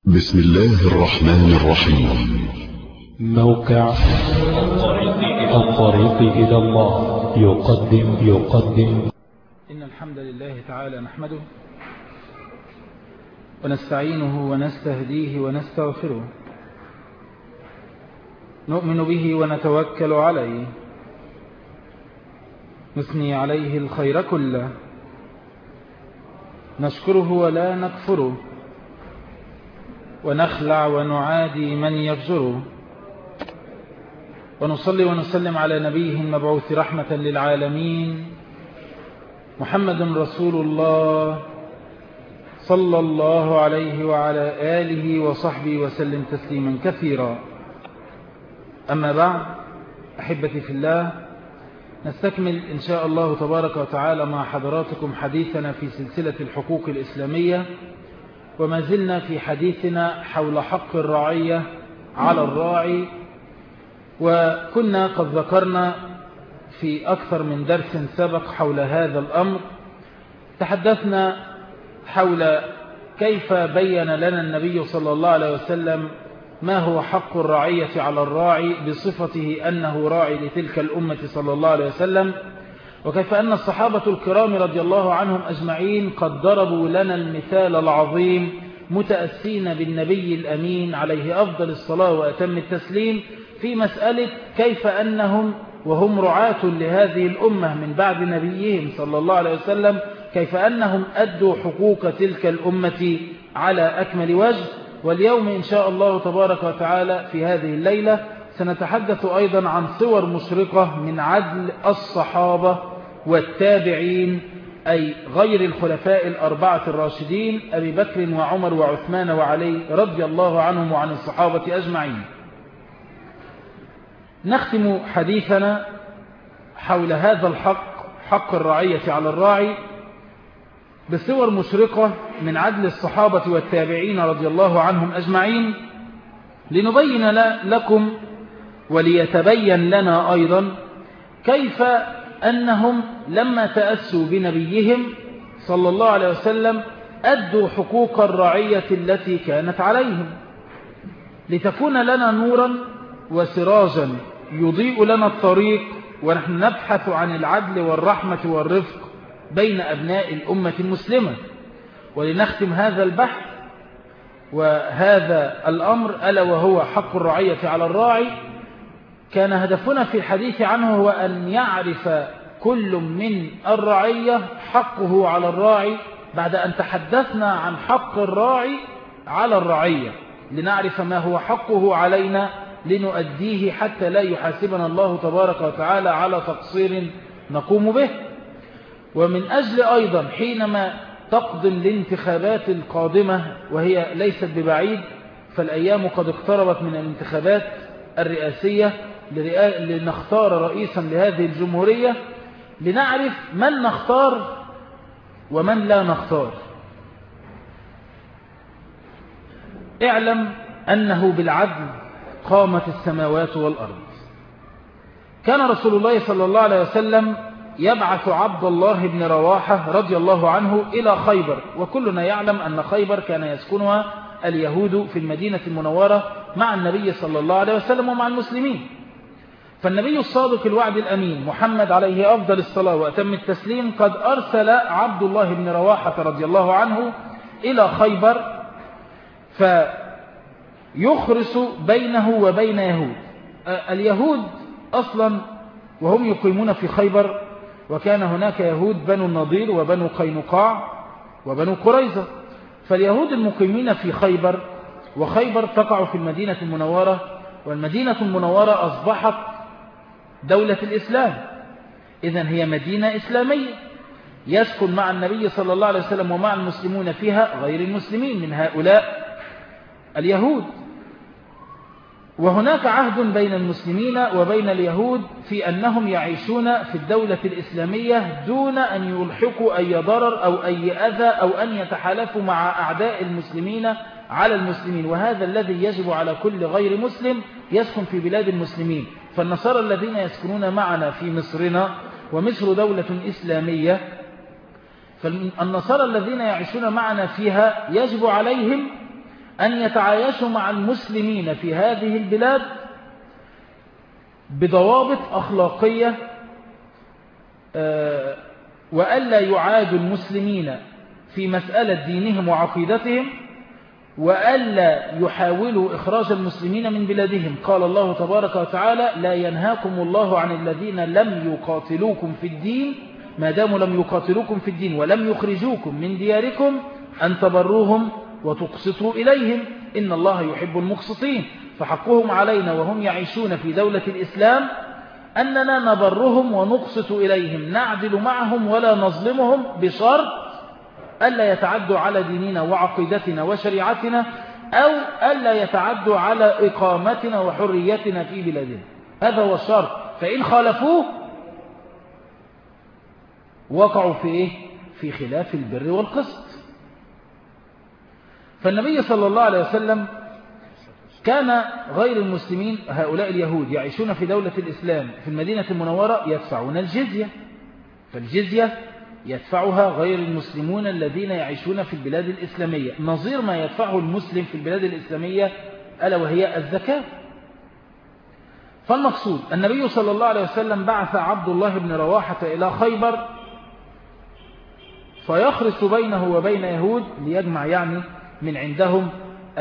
بسم الله الرحمن الرحيم موقع الطريق إلى الله يقدم يقدم إن الحمد لله تعالى نحمده ونستعينه ونستهديه ونستغفره نؤمن به ونتوكل عليه نثني عليه الخير كله نشكره ولا نكفره ونخلع ونعادي من يفجره ونصلي ونسلم على نبيه المبعوث رحمة للعالمين محمد رسول الله صلى الله عليه وعلى آله وصحبه وسلم تسليما كثيرا أما بعد أحبتي في الله نستكمل إن شاء الله تبارك وتعالى مع حضراتكم حديثنا في سلسلة الحقوق الإسلامية وما زلنا في حديثنا حول حق الرعية على الراعي وكنا قد ذكرنا في أكثر من درس سبق حول هذا الأمر تحدثنا حول كيف بين لنا النبي صلى الله عليه وسلم ما هو حق الرعية على الراعي بصفته أنه راعي لتلك الأمة صلى الله عليه وسلم وكيف أن الصحابة الكرام رضي الله عنهم أجمعين قد ضربوا لنا المثال العظيم متأسين بالنبي الأمين عليه أفضل الصلاة وأتم التسليم في مسألة كيف أنهم وهم رعاة لهذه الأمة من بعد نبيهم صلى الله عليه وسلم كيف أنهم أدوا حقوق تلك الأمة على أكمل وجه واليوم إن شاء الله تبارك وتعالى في هذه الليلة سنتحدث أيضا عن صور مشرقة من عدل الصحابة والتابعين أي غير الخلفاء الأربعة الراشدين أبي بكر وعمر وعثمان وعلي رضي الله عنهم وعن الصحابة أجمعين نختم حديثنا حول هذا الحق حق الرعية على الراعي بصور مشرقة من عدل الصحابة والتابعين رضي الله عنهم أجمعين لنبين لكم وليتبين لنا أيضا كيف أنهم لما تأسوا بنبيهم صلى الله عليه وسلم أدوا حقوق الرعية التي كانت عليهم لتكون لنا نورا وسراجا يضيء لنا الطريق ونحن نبحث عن العدل والرحمة والرفق بين أبناء الأمة المسلمة ولنختم هذا البحث وهذا الأمر ألا وهو حق الرعية على الراعي كان هدفنا في الحديث عنه هو أن يعرف كل من الرعية حقه على الراعي بعد أن تحدثنا عن حق الراعي على الرعية لنعرف ما هو حقه علينا لنؤديه حتى لا يحاسبنا الله تبارك وتعالى على تقصير نقوم به ومن أجل أيضا حينما تقدم الانتخابات القادمة وهي ليست ببعيد فالأيام قد اقتربت من الانتخابات الرئاسية لنختار رئيسا لهذه الجمهورية لنعرف من نختار ومن لا نختار اعلم أنه بالعدل قامت السماوات والأرض كان رسول الله صلى الله عليه وسلم يبعث عبد الله بن رواحة رضي الله عنه إلى خيبر وكلنا يعلم أن خيبر كان يسكنها اليهود في المدينة المنورة مع النبي صلى الله عليه وسلم ومع المسلمين فالنبي الصادق الوعد الأمين محمد عليه أفضل الصلاة وأتم التسليم قد أرسل عبد الله بن رواحة رضي الله عنه إلى خيبر فيخرس بينه وبين يهود اليهود أصلا وهم يقيمون في خيبر وكان هناك يهود بنو النضير وبنو قينقاع وبنو قريظة فاليهود المقيمين في خيبر وخيبر تقع في المدينة المنورة والمدينة المنورة أصبحت دولة الإسلام إذن هي مدينة إسلامية يسكن مع النبي صلى الله عليه وسلم ومع المسلمون فيها غير المسلمين من هؤلاء اليهود وهناك عهد بين المسلمين وبين اليهود في أنهم يعيشون في الدولة الإسلامية دون أن يلحقوا أي ضرر أو أي أذى أو أن يتحالفوا مع أعداء المسلمين على المسلمين وهذا الذي يجب على كل غير مسلم يسكن في بلاد المسلمين فالنصارى الذين يسكنون معنا في مصرنا ومصر دولة إسلامية فالنصارى الذين يعيشون معنا فيها يجب عليهم أن يتعايشوا مع المسلمين في هذه البلاد بضوابط أخلاقية وألا يعادوا المسلمين في مسألة دينهم وعقيدتهم وألا يحاولوا إخراج المسلمين من بلادهم قال الله تبارك وتعالى لا ينهاكم الله عن الذين لم يقاتلوكم في الدين ما داموا لم يقاتلوكم في الدين ولم يخرجوكم من دياركم أن تبروهم وتقسطوا إليهم إن الله يحب المقسطين فحقهم علينا وهم يعيشون في دولة الإسلام أننا نبرهم ونقسط إليهم نعدل معهم ولا نظلمهم بشرط ألا يتعدوا على ديننا وعقيدتنا وشريعتنا أو ألا يتعدوا على إقامتنا وحريتنا في بلادنا هذا هو الشرط فإن خالفوه وقعوا في إيه؟ في خلاف البر والقسط فالنبي صلى الله عليه وسلم كان غير المسلمين هؤلاء اليهود يعيشون في دولة الإسلام في المدينة المنورة يدفعون الجزية فالجزية يدفعها غير المسلمون الذين يعيشون في البلاد الإسلامية نظير ما يدفعه المسلم في البلاد الإسلامية ألا وهي الزكاة فالمقصود النبي صلى الله عليه وسلم بعث عبد الله بن رواحة إلى خيبر فيخرس بينه وبين يهود ليجمع يعني من عندهم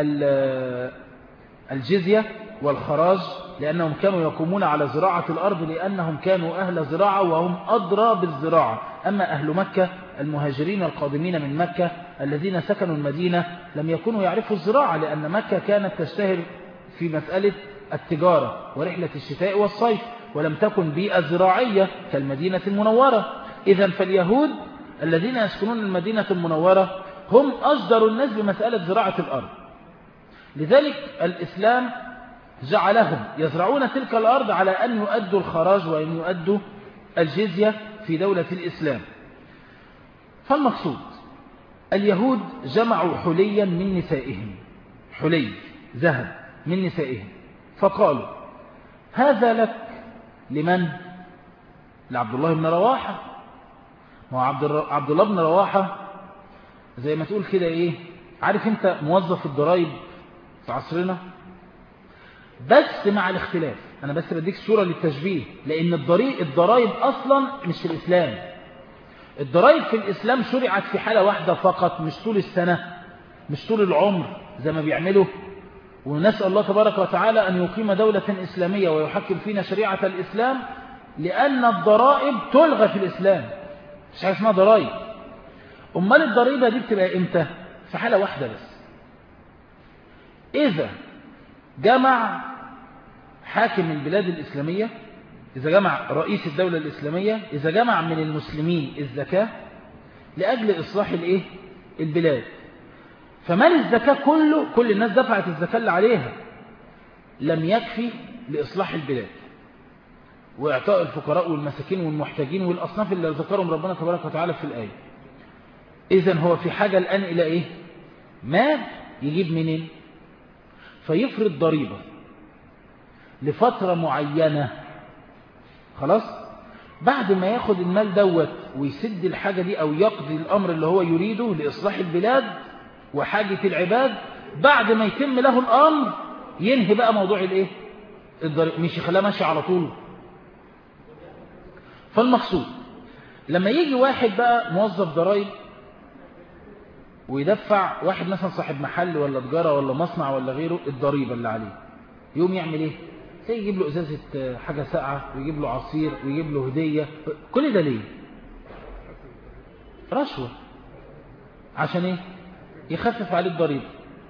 الجزية والخراج لأنهم كانوا يقومون على زراعة الأرض لأنهم كانوا أهل زراعة وهم أدرى بالزراعة أما أهل مكة المهاجرين القادمين من مكة الذين سكنوا المدينة لم يكونوا يعرفوا الزراعة لأن مكة كانت تشتهر في مسألة التجارة ورحلة الشتاء والصيف ولم تكن بيئة زراعية كالمدينة المنورة إذا فاليهود الذين يسكنون المدينة المنورة هم أصدر الناس بمسألة زراعة الأرض لذلك الإسلام جعلهم يزرعون تلك الأرض على أن يؤدوا الخراج وأن يؤدوا الجزية في دولة الإسلام فالمقصود اليهود جمعوا حليا من نسائهم حلي ذهب من نسائهم فقالوا هذا لك لمن؟ لعبد الله بن رواحة ما عبد الله بن رواحة زي ما تقول كده ايه عارف انت موظف الضرايب في عصرنا بس مع الاختلاف انا بس بديك صورة للتشبيه لان الضرايب اصلا مش في الاسلام الضرايب في الاسلام شرعت في حالة واحدة فقط مش طول السنة مش طول العمر زي ما بيعملوا ونسأل الله تبارك وتعالى أن يقيم دولة إسلامية ويحكم فينا شريعة الإسلام لأن الضرائب تلغى في الإسلام مش حاجة اسمها ضرائب أمال الضريبة دي بتبقى إمتى في حالة واحدة بس إذا جمع حاكم البلاد الإسلامية إذا جمع رئيس الدولة الإسلامية إذا جمع من المسلمين الزكاة لأجل إصلاح الإيه؟ البلاد فمال الزكاة كله كل الناس دفعت الزكاة اللي عليها لم يكفي لإصلاح البلاد وإعطاء الفقراء والمساكين والمحتاجين والأصناف اللي ذكرهم ربنا تبارك وتعالى في الآية إذا هو في حاجة الآن إلى إيه مال يجيب منين فيفرض ضريبة لفترة معينة خلاص بعد ما ياخد المال دوت ويسد الحاجة دي أو يقضي الأمر اللي هو يريده لإصلاح البلاد وحاجة العباد بعد ما يتم له الأمر ينهي بقى موضوع الإيه الضريبة مش يخليها ماشي على طول فالمقصود لما يجي واحد بقى موظف ضرائب ويدفع واحد مثلا صاحب محل ولا تجارة ولا مصنع ولا غيره الضريبة اللي عليه يقوم يعمل ايه تلاقي يجيب له ازازة حاجة ساقعة ويجيب له عصير ويجيب له هدية كل ده ليه رشوة عشان ايه يخفف عليه الضريبة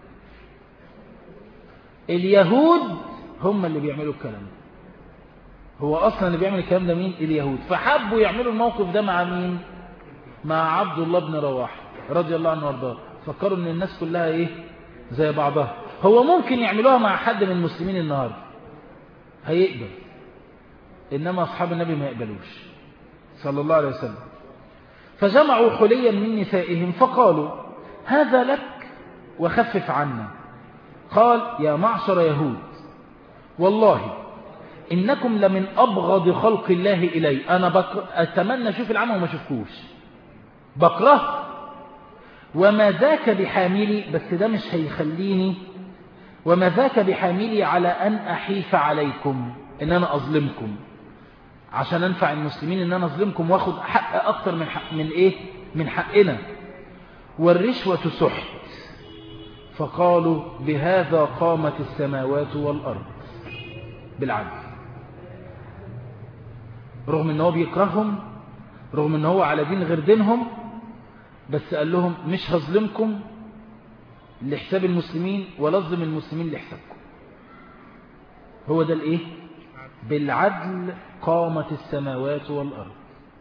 اليهود هم اللي بيعملوا الكلام ده هو أصلا اللي بيعمل الكلام ده مين اليهود فحبوا يعملوا الموقف ده مع مين مع عبد الله بن رواحه رضي الله عنه وارضاه فكروا ان الناس كلها ايه زي بعضها هو ممكن يعملوها مع حد من المسلمين النهارده هيقبل انما اصحاب النبي ما يقبلوش صلى الله عليه وسلم فجمعوا حليا من نسائهم فقالوا هذا لك وخفف عنا قال يا معشر يهود والله إنكم لمن أبغض خلق الله إلي أنا بك... أتمنى أشوف العمى وما أشوفكوش بكره وما ذاك بحاملي بس ده مش هيخليني وما ذاك بحاملي على أن أحيف عليكم إن أنا أظلمكم عشان أنفع المسلمين إن أنا أظلمكم وأخذ حق أكتر من حق من إيه من حقنا والرشوة سحت فقالوا بهذا قامت السماوات والأرض بالعدل رغم ان هو بيكرههم رغم ان هو على دين غير دينهم بس قال لهم مش هظلمكم لحساب المسلمين ولا اظلم المسلمين لحسابكم هو ده الايه بالعدل قامت السماوات والارض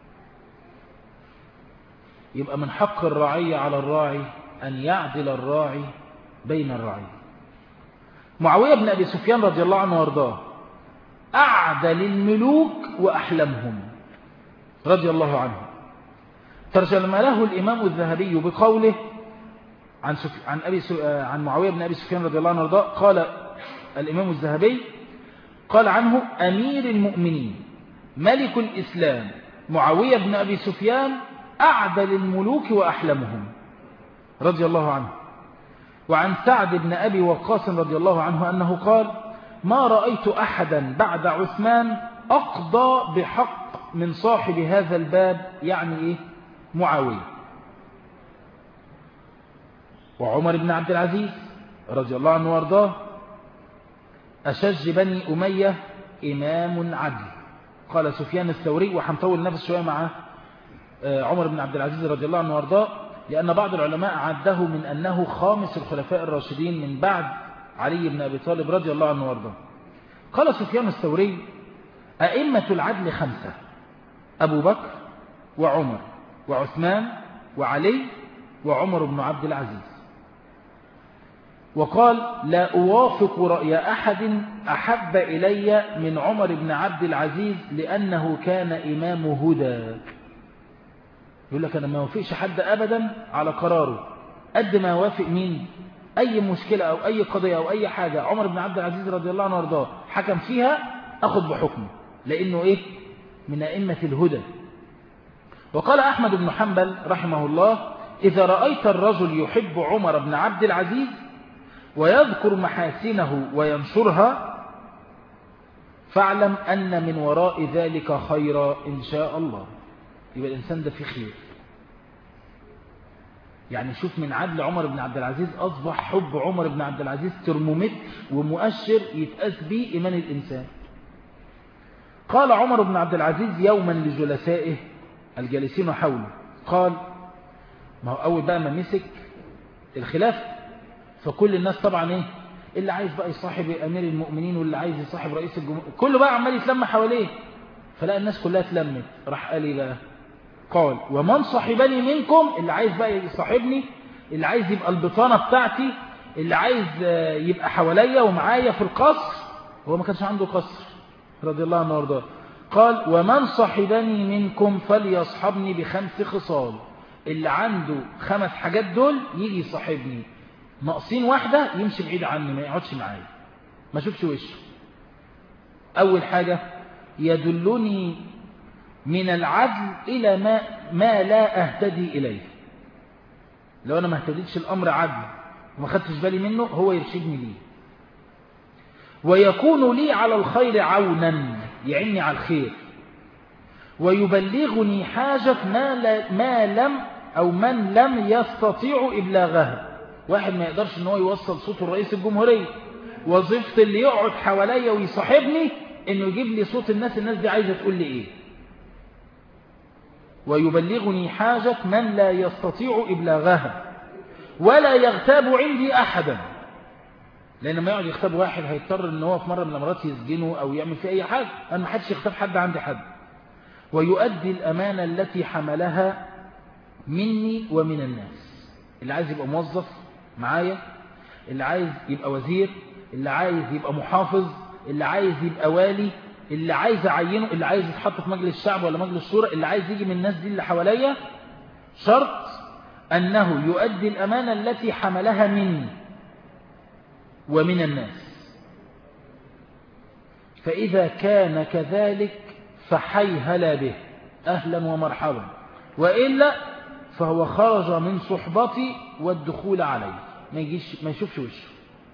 يبقى من حق الرعية على الراعي أن يعدل الراعي بين الرعي معاوية بن أبي سفيان رضي الله عنه وارضاه أعدل الملوك وأحلمهم رضي الله عنه ترجم له الإمام الذهبي بقوله عن, سف... عن, أبي س... عن معاوية بن أبي سفيان رضي الله عنه وارضاه قال الإمام الذهبي قال عنه أمير المؤمنين ملك الإسلام معاوية بن أبي سفيان أعدل الملوك وأحلمهم رضي الله عنه وعن سعد بن أبي وقاص رضي الله عنه أنه قال ما رأيت أحدا بعد عثمان أقضى بحق من صاحب هذا الباب يعني إيه معاوية وعمر بن عبد العزيز رضي الله عنه وارضاه أشج بني أمية إمام عدل قال سفيان الثوري وحنطول نفس شوية مع عمر بن عبد العزيز رضي الله عنه وارضاه لأن بعض العلماء عده من أنه خامس الخلفاء الراشدين من بعد علي بن أبي طالب رضي الله عنه وارضاه قال سفيان الثوري أئمة العدل خمسة أبو بكر وعمر وعثمان وعلي وعمر بن عبد العزيز وقال لا أوافق رأي أحد أحب إلي من عمر بن عبد العزيز لأنه كان إمام هدى يقول لك أنا ما وافقش حد أبدا على قراره قد ما وافق مين أي مشكلة أو أي قضية أو أي حاجة عمر بن عبد العزيز رضي الله عنه وارضاه حكم فيها أخذ بحكمه لأنه إيه من أئمة الهدى وقال أحمد بن حنبل رحمه الله إذا رأيت الرجل يحب عمر بن عبد العزيز ويذكر محاسنه وينشرها فاعلم أن من وراء ذلك خيرا إن شاء الله يبقى الإنسان ده فيه خير يعني شوف من عدل عمر بن عبد العزيز أصبح حب عمر بن عبد العزيز ترمومتر ومؤشر يتقاس به إيمان الإنسان قال عمر بن عبد العزيز يوما لجلسائه الجالسين حوله قال ما هو أول بقى ما مسك الخلاف فكل الناس طبعا ايه اللي عايز بقى يصاحب أمير المؤمنين واللي عايز يصاحب رئيس الجمهورية كله بقى عمال يتلم حواليه فلقى الناس كلها اتلمت راح قال ايه بقى قال ومن صاحبني منكم اللي عايز بقى يصاحبني اللي عايز يبقى البطانة بتاعتي اللي عايز يبقى حواليا ومعايا في القصر هو ما كانش عنده قصر رضي الله عنه وارضاه قال ومن صاحبني منكم فليصحبني بخمس خصال اللي عنده خمس حاجات دول يجي يصاحبني ناقصين واحدة يمشي بعيد عني ما يقعدش معايا ما شوفش وشه أول حاجة يدلني من العدل إلى ما, ما لا أهتدي إليه لو أنا ما اهتديتش الأمر عدل وما خدتش بالي منه هو يرشدني ليه ويكون لي على الخير عونا يعني على الخير ويبلغني حاجة ما, لا ما لم أو من لم يستطيع إبلاغها واحد ما يقدرش ان هو يوصل صوته لرئيس الجمهورية وظيفة اللي يقعد حواليا ويصاحبني انه يجيب لي صوت الناس الناس دي عايزة تقول لي ايه ويبلغني حاجة من لا يستطيع إبلاغها ولا يغتاب عندي أحدا لأن ما يقعد يغتاب واحد هيضطر ان هو في مرة من الأمرات يسجنه أو يعمل فيه أي حاجة أنا ما حدش يغتاب حد عندي حد ويؤدي الأمانة التي حملها مني ومن الناس اللي عايز يبقى موظف معايا اللي عايز يبقى وزير اللي عايز يبقى محافظ اللي عايز يبقى والي اللي عايز اعينه اللي عايز يتحط في مجلس الشعب ولا مجلس الشورى اللي عايز يجي من الناس دي اللي حواليا شرط أنه يؤدي الأمانة التي حملها مني ومن الناس فإذا كان كذلك فحيهلا به أهلا ومرحبا وإلا فهو خرج من صحبتي والدخول علي ما يجيش ما يشوفش وشه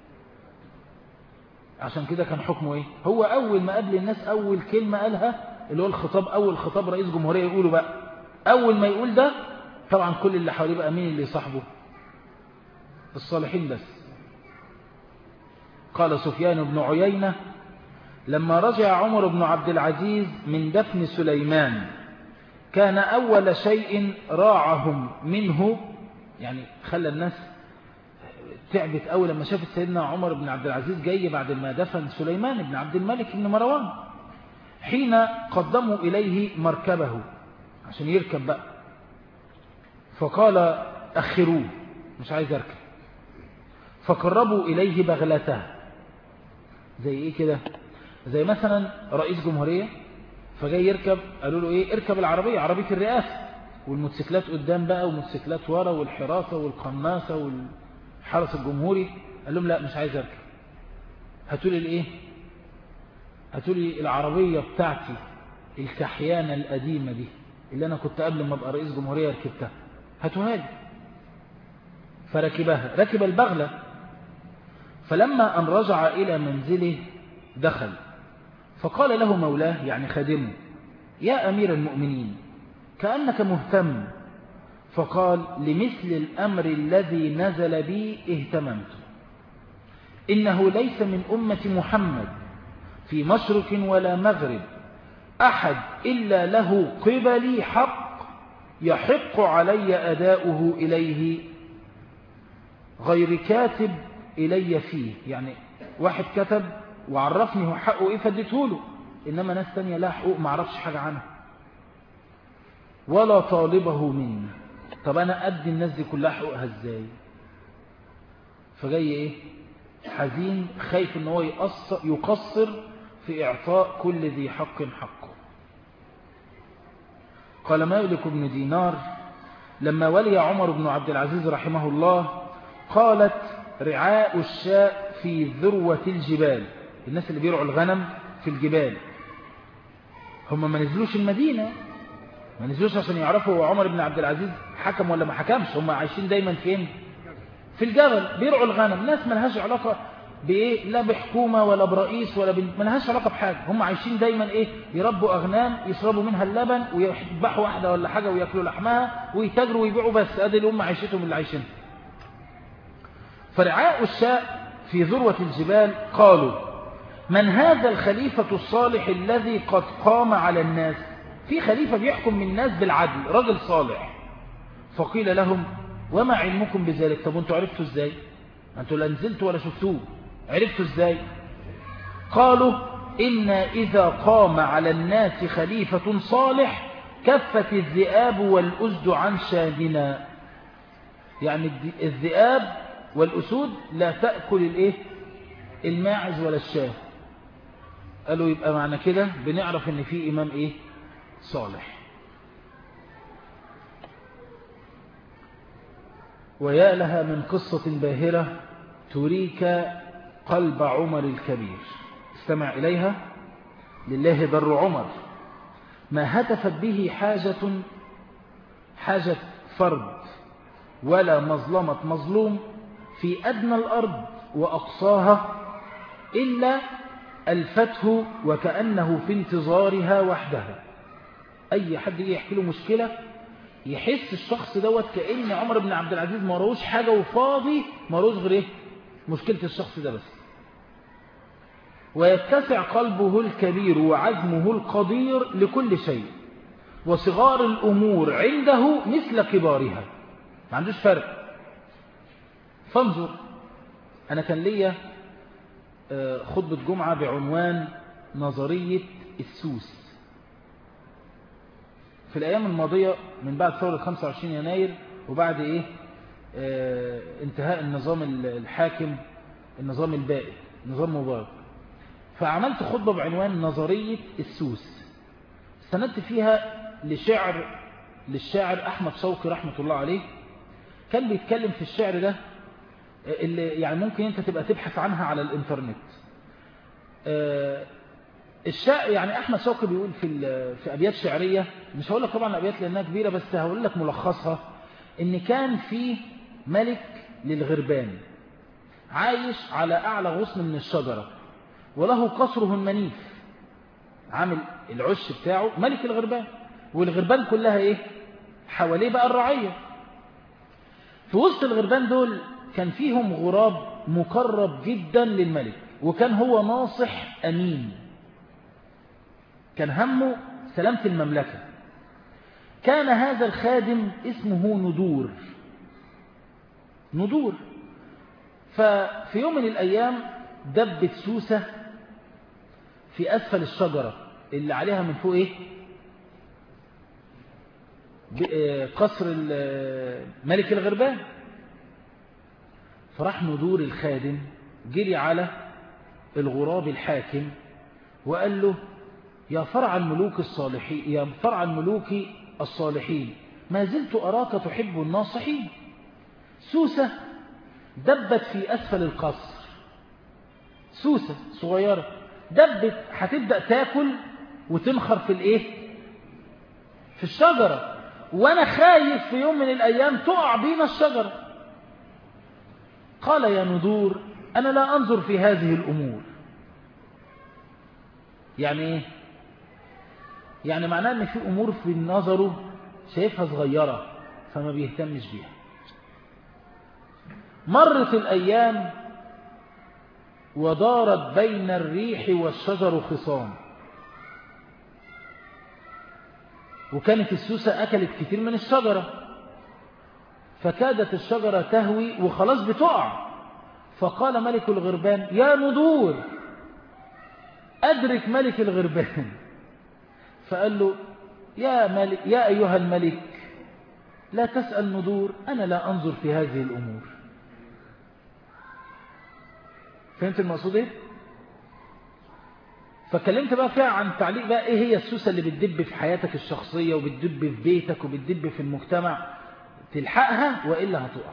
عشان كده كان حكمه ايه هو اول ما قابل الناس اول كلمة قالها اللي هو الخطاب اول خطاب رئيس جمهورية يقوله بقى اول ما يقول ده طبعا كل اللي حواليه بقى مين اللي يصاحبه الصالحين بس قال سفيان بن عيينة لما رجع عمر بن عبد العزيز من دفن سليمان كان أول شيء راعهم منه يعني خلى الناس تعبت أول لما شافت سيدنا عمر بن عبد العزيز جاي بعد ما دفن سليمان بن عبد الملك بن مروان حين قدموا إليه مركبه عشان يركب بقى فقال أخروه مش عايز أركب فقربوا إليه بغلته زي إيه كده زي مثلا رئيس جمهورية فجاي يركب قالوا له إيه اركب العربية عربية الرئاسة والموتوسيكلات قدام بقى والموتوسيكلات ورا والحراسة والقناصة والحرس الجمهوري قال لهم لا مش عايز أركب هاتوا لي الإيه هاتوا لي العربية بتاعتي الكحيانة القديمة دي اللي أنا كنت قبل ما أبقى رئيس جمهورية ركبتها هاتوها لي فركبها ركب البغلة فلما أن رجع إلى منزله دخل فقال له مولاه يعني خادمه يا أمير المؤمنين كأنك مهتم فقال لمثل الأمر الذي نزل بي اهتممت إنه ليس من أمة محمد في مشرق ولا مغرب أحد إلا له قبلي حق يحق علي أداؤه إليه غير كاتب إلي فيه يعني واحد كتب وعرفني هو حقه إيه فديته له إنما ناس تانية لا حقوق ما عرفش حاجة عنها ولا طالبه مني طب أنا أدي الناس دي كلها حقوقها إزاي فجاي إيه حزين خايف إن هو يقصر في إعطاء كل ذي حق حقه قال مالك بن دينار لما ولي عمر بن عبد العزيز رحمه الله قالت رعاء الشاء في ذروة الجبال الناس اللي بيرعوا الغنم في الجبال هم ما نزلوش المدينة ما نزلوش عشان يعرفوا هو عمر بن عبد العزيز حكم ولا ما حكمش هم عايشين دايما فين في الجبل بيرعوا الغنم ناس ما لهاش علاقة بإيه لا بحكومة ولا برئيس ولا ب... ما لهاش علاقة بحاجة هم عايشين دايما إيه يربوا أغنام يشربوا منها اللبن ويذبحوا واحدة ولا حاجة ويأكلوا لحمها ويتاجروا ويبيعوا بس أدي اللي هم عيشتهم اللي عايشينها فرعاء الشاء في ذروة الجبال قالوا من هذا الخليفة الصالح الذي قد قام على الناس في خليفة بيحكم من الناس بالعدل رجل صالح فقيل لهم وما علمكم بذلك طب انتوا عرفتوا ازاي انتوا لا نزلتوا ولا شفتوه عرفتوا ازاي قالوا إن إذا قام على الناس خليفة صالح كفت الذئاب والأسد عن شاهنا يعني الذئاب والأسود لا تأكل الإيه الماعز ولا الشاه قالوا يبقى معنى كده بنعرف ان في إمام إيه صالح ويا لها من قصة باهرة تريك قلب عمر الكبير استمع إليها لله بر عمر ما هتفت به حاجة حاجة فرد ولا مظلمة مظلوم في أدنى الأرض وأقصاها إلا الفته وكأنه في انتظارها وحدها أي حد يحكي له مشكلة يحس الشخص دوت كأن عمر بن عبد العزيز ما روش حاجة وفاضي ما روش غير إيه مشكلة الشخص ده بس ويتسع قلبه الكبير وعزمه القدير لكل شيء وصغار الأمور عنده مثل كبارها ما عندوش فرق فانظر أنا كان ليا خطبة جمعة بعنوان نظرية السوس في الأيام الماضية من بعد ثورة 25 يناير وبعد إيه اه انتهاء النظام الحاكم النظام البائد نظام مبارك فعملت خطبة بعنوان نظرية السوس استندت فيها لشعر للشاعر أحمد شوقي رحمة الله عليه كان بيتكلم في الشعر ده اللي يعني ممكن انت تبقى تبحث عنها على الانترنت الشاعر يعني احمد شوقي بيقول في في ابيات شعريه مش هقول لك طبعا الابيات لانها كبيره بس هقول لك ملخصها إن كان فيه ملك للغربان عايش على أعلى غصن من الشجرة وله قصره المنيف عامل العش بتاعه ملك الغربان والغربان كلها ايه حواليه بقى الرعية في وسط الغربان دول كان فيهم غراب مقرب جدا للملك وكان هو ناصح أمين كان همه سلامة المملكة كان هذا الخادم اسمه ندور ندور ففي يوم من الأيام دبت سوسة في أسفل الشجرة اللي عليها من فوق إيه قصر ملك الغربان فراح ندور الخادم جري على الغراب الحاكم وقال له يا فرع الملوك الصالحين يا فرع الملوك الصالحين ما زلت أراك تحب الناصحين سوسة دبت في أسفل القصر سوسة صغيرة دبت هتبدأ تاكل وتنخر في الايه في الشجرة وانا خايف في يوم من الايام تقع بينا الشجرة قال يا ندور انا لا انظر في هذه الامور يعني ايه يعني معناه ان في امور في نظره شايفها صغيرة فما بيهتمش بيها مرت الايام ودارت بين الريح والشجر خصام وكانت السوسة أكلت كتير من الشجرة فكادت الشجرة تهوي وخلاص بتقع فقال ملك الغربان يا ندور أدرك ملك الغربان فقال له يا, ملك يا أيها الملك لا تسأل ندور أنا لا أنظر في هذه الأمور فهمت المقصود ايه فكلمت بقى فيها عن تعليق بقى ايه هي السوسة اللي بتدب في حياتك الشخصية وبتدب في بيتك وبتدب في المجتمع تلحقها وإلا هتقع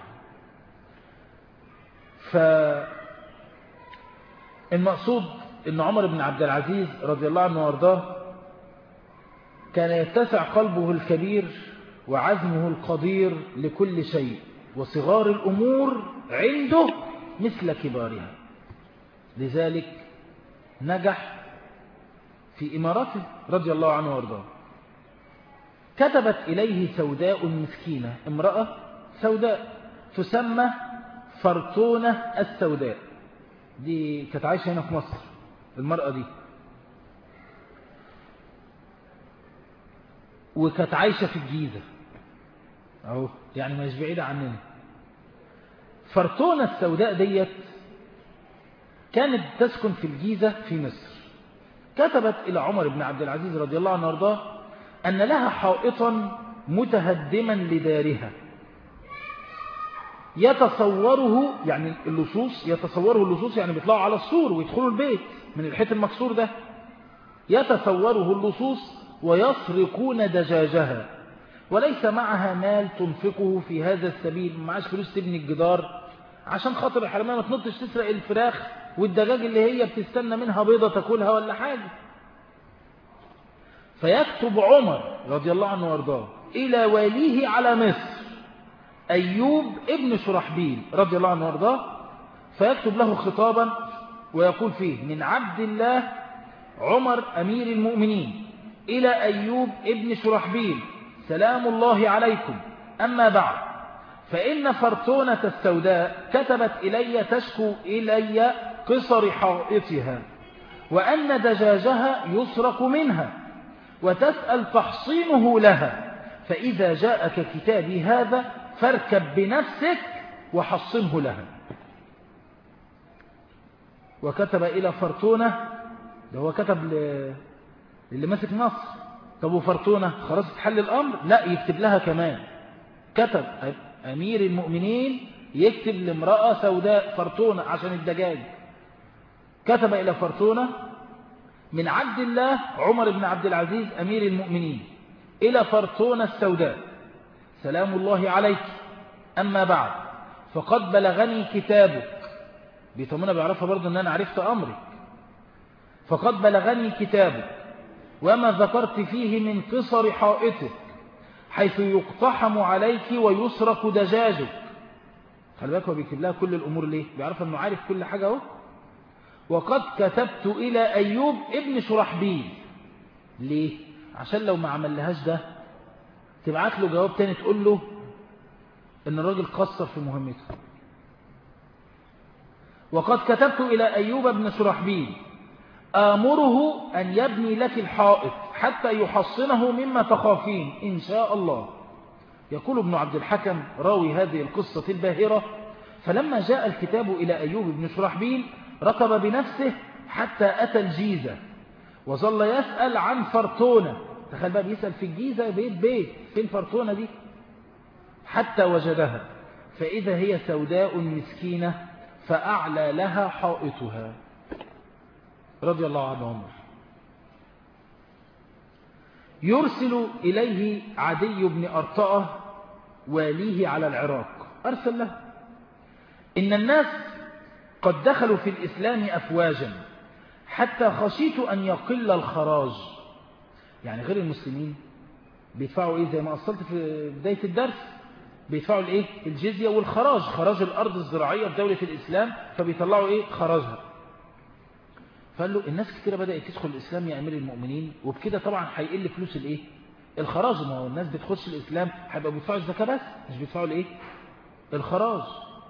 فالمقصود ان عمر بن عبد العزيز رضي الله عنه وارضاه كان يتسع قلبه الكبير وعزمه القدير لكل شيء وصغار الأمور عنده مثل كبارها لذلك نجح في إمارته رضي الله عنه وارضاه كتبت إليه سوداء مسكينة امرأة سوداء تسمى فرتونة السوداء دي كانت عايشة هنا في مصر المرأة دي وكانت عايشة في الجيزة اهو يعني مش بعيدة عننا فرتونة السوداء ديت كانت تسكن في الجيزة في مصر كتبت إلى عمر بن عبد العزيز رضي الله عنه وارضاه أن لها حائطا متهدما لدارها يتصوره يعني اللصوص يتصوره اللصوص يعني بيطلعوا على السور ويدخلوا البيت من الحيط المكسور ده يتصوره اللصوص ويسرقون دجاجها وليس معها مال تنفقه في هذا السبيل معاش فلوس تبني الجدار عشان خاطر الحرمانة ما تنطش تسرق الفراخ والدجاج اللي هي بتستنى منها بيضة تاكلها ولا حاجة فيكتب عمر رضي الله عنه وارضاه إلى واليه على مصر أيوب ابن شرحبيل رضي الله عنه وارضاه فيكتب له خطابا ويقول فيه من عبد الله عمر أمير المؤمنين إلى أيوب ابن شرحبيل سلام الله عليكم أما بعد فإن فرتونة السوداء كتبت إلي تشكو إلي قصر حائطها وأن دجاجها يسرق منها وتسأل تحصينه لها فإذا جاءك كتابي هذا فاركب بنفسك وحصنه لها وكتب إلى فرتونة ده هو كتب اللي ماسك مصر طب وفرتونة خلاص اتحل الأمر لا يكتب لها كمان كتب أمير المؤمنين يكتب لامرأة سوداء فرتونة عشان الدجاج كتب إلى فرتونة من عبد الله عمر بن عبد العزيز أمير المؤمنين إلى فرتونة السوداء سلام الله عليك أما بعد فقد بلغني كتابك بيطمنا بيعرفها برضو أن أنا عرفت أمرك فقد بلغني كتابك وما ذكرت فيه من قصر حائطك حيث يقتحم عليك ويسرق دجاجك خلي بالك هو بيكتب لها كل الأمور ليه بيعرف أنه عارف كل حاجة اهو وقد كتبت إلى أيوب ابن شرحبيل ليه عشان لو ما عملهاش ده تبعت له جواب تاني تقول له ان الراجل قصر في مهمته وقد كتبت إلى أيوب بن شرحبيل آمره أن يبني لك الحائط حتى يحصنه مما تخافين إن شاء الله يقول ابن عبد الحكم راوي هذه القصة الباهرة فلما جاء الكتاب إلى أيوب بن شرحبيل ركب بنفسه حتى أتى الجيزة وظل يسأل عن فرتونة تخيل بقى بيسأل في الجيزة بيت بيت فين فرتونة دي حتى وجدها فإذا هي سوداء مسكينة فأعلى لها حائطها رضي الله عنه عمر يرسل إليه عدي بن أرطأة واليه على العراق أرسل له إن الناس قد دخلوا في الإسلام أفواجا حتى خشيت أن يقل الخراج يعني غير المسلمين بيدفعوا إيه زي ما أصلت في بداية الدرس بيدفعوا الإيه الجزية والخراج خراج الأرض الزراعية في دولة الإسلام فبيطلعوا إيه خراجها فقال له الناس كتيرة بدأت تدخل الإسلام يا أمير المؤمنين وبكده طبعا هيقل فلوس الإيه الخراج ما هو الناس بتخش الإسلام هيبقى بيدفعوا الزكاة بس مش بيدفعوا الإيه الخراج